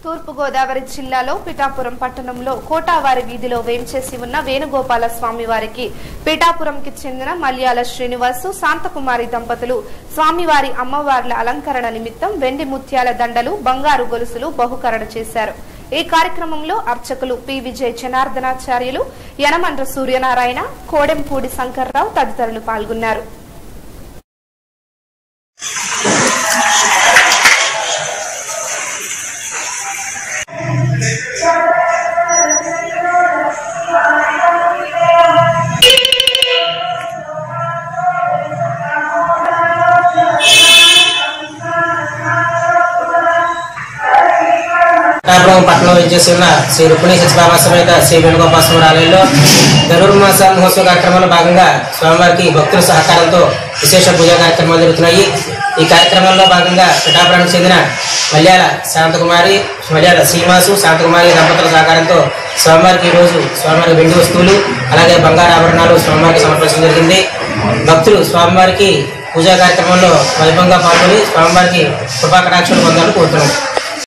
తూర్పుగోదావరి జిల్లాలో పిఠాపురం పట్టణంలో కోటావారి వీధిలో వేంచేసి ఉన్న వేణుగోపాల స్వామి వారికి పిఠాపురంకి చెందిన మల్యాల శ్రీనివాసు శాంతకుమారి దంపతులు స్వామివారి అమ్మవార్ల అలంకరణ నిమిత్తం వెండి ముత్యాల దండలు బంగారు గొలుసులు బహుకరణ చేశారు ఈ కార్యక్రమంలో అర్చకులు పి విజయ్ జనార్దనాచార్యులు యనమండ్ర సూర్యనారాయణ కోడెంపూడి శంకర్రావు తదితరులు పాల్గొన్నారు పిఠాపురం పట్టణం విచ్చేసి ఉన్న శ్రీ రుక్మిణి సత్యభామ సమేత శ్రీ వేణుగోపాల స్వామి ఆలయంలో ధనుర్మాస మహోత్సవ కార్యక్రమంలో భాగంగా స్వామివారికి భక్తుల సహకారంతో విశేష పూజా కార్యక్రమాలు జరుగుతున్నాయి ఈ కార్యక్రమంలో భాగంగా పిఠాపురానికి చెందిన మల్యాల శాంతకుమారి మల్యాల శ్రీనివాసు శాంతకుమారి దంపతుల సహకారంతో స్వామివారికి ఈ రోజు స్వామివారికి వెండి వస్తువులు అలాగే బంగారు ఆభరణాలు స్వామివారికి సమర్పించడం జరిగింది భక్తులు స్వామివారికి పూజా కార్యక్రమంలో వైభవంగా పాల్గొని స్వామివారికి కృపా కటాక్షలు పొందాలని కోరుతున్నాం